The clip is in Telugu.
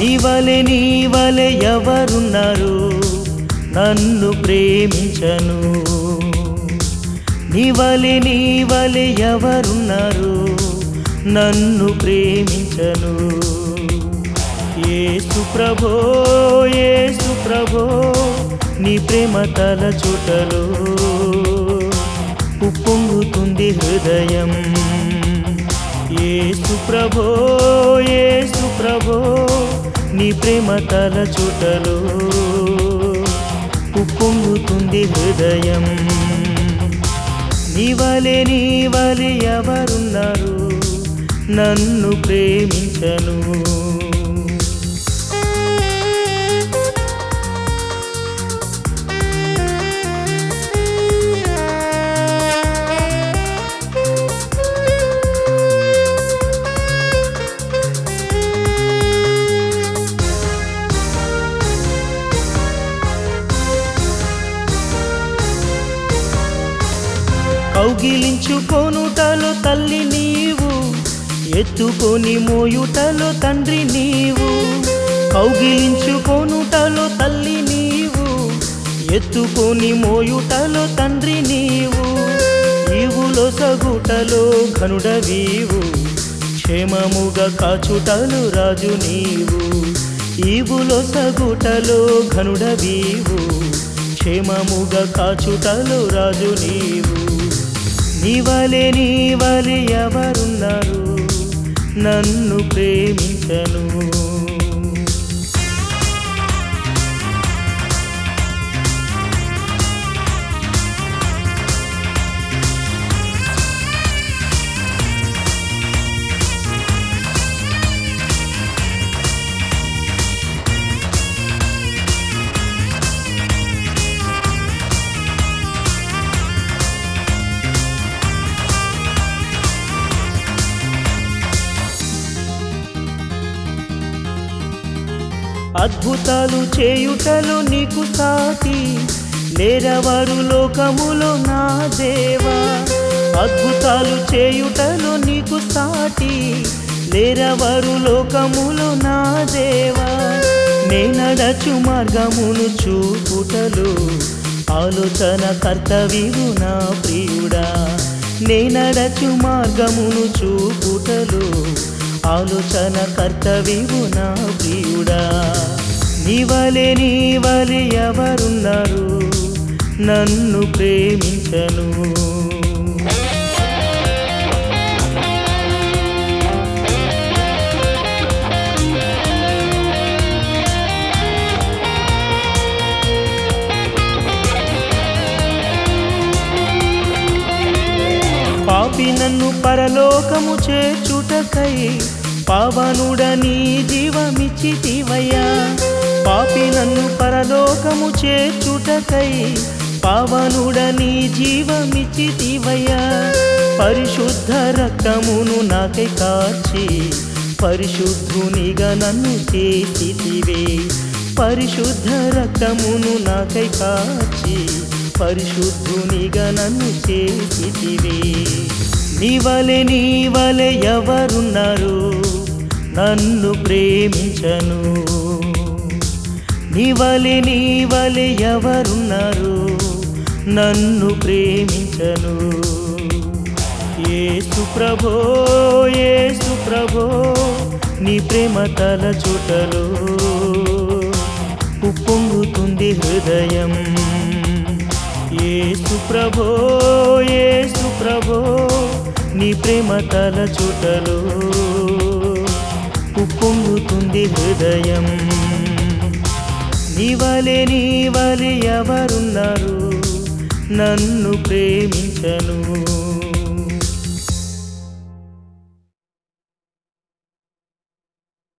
నీవలె నీవలె ఎవరున్నారు నన్ను ప్రేమించను నీవలె నీవలె ఎవరున్నారు నన్ను ప్రేమించను ఏసు ప్రభో ఏసు ప్రభో నీ ప్రేమ తల చుటలో ఉప్పొంగుతుంది హృదయం ఏసు ప్రభో ఏసు ప్రభో నీ ప్రేమ తల చుటలో ఉప్పొంగుతుంది హృదయం నీవలే నీవలే ఎవరున్నారు నన్ను ప్రేమించను కౌగిలించుకొనుటలో తల్లి నీవు ఎత్తుకొని మోయుటలో తండ్రి నీవు కౌగిలించుకొనుటలో తల్లి నీవు ఎత్తుకొని మోయుటలో తండ్రి నీవు ఈవులో సగుటలో ఘనుడవీవు క్షేమముగా కాచుటలు రాజు నీవు ఈవులో సగుటలో ఘనుడవీవు క్షేమముగా కాచుటలు రాజు నీవు నీవలే నీవలే ఎవరున్నారు నన్ను ప్రేమించను అద్భుతాలు చేయుటలు నీకు సాటి లేరవారు లోకములో నా దేవా అద్భుతాలు చేయుటలు నీకు సాటి లేరవారు లోకములో నా దేవా నేనడచు మార్గమును చూపుటలు ఆలోచన కర్తవ్యము నా ప్రియుడా నేనడచు మార్గమును చూపుటలు ఆలోచన కర్తవ్యము నా ప్రియుడా నీవలే నీవలే ఎవరున్నారు నన్ను ప్రేమించను పాపి నన్ను పరలోకము చేర్చుటకై పావనుడని జీవమిచ్చితివయ్యా పాపి నన్ను పరలోకము చేర్చుటకై పావనుడని జీవమిచ్చితివయ్యా పరిశుద్ధ రక్తమును నాకై కాచి పరిశుద్ధునిగా నన్ను చేసితివే పరిశుద్ధ రక్తమును నాకై కాచి పరిశుద్ధునిగా నన్ను చేసితివే నీవలె నీవలె ఎవరున్నారు నన్ను ప్రేమించను నీవలె నీవలె ఎవరున్నారు నన్ను ప్రేమించను ఏసు ప్రభో ఏసు ప్రభో నీ ప్రేమ తల చుటలో ఉప్పొంగుతుంది హృదయం ఏసు ప్రభో ఏసు ప్రభో నీ ప్రేమ తల చుటలో ఉప్పొంగుతుంది హృదయం నీవలే నీవలే ఎవరున్నారు నన్ను ప్రేమించను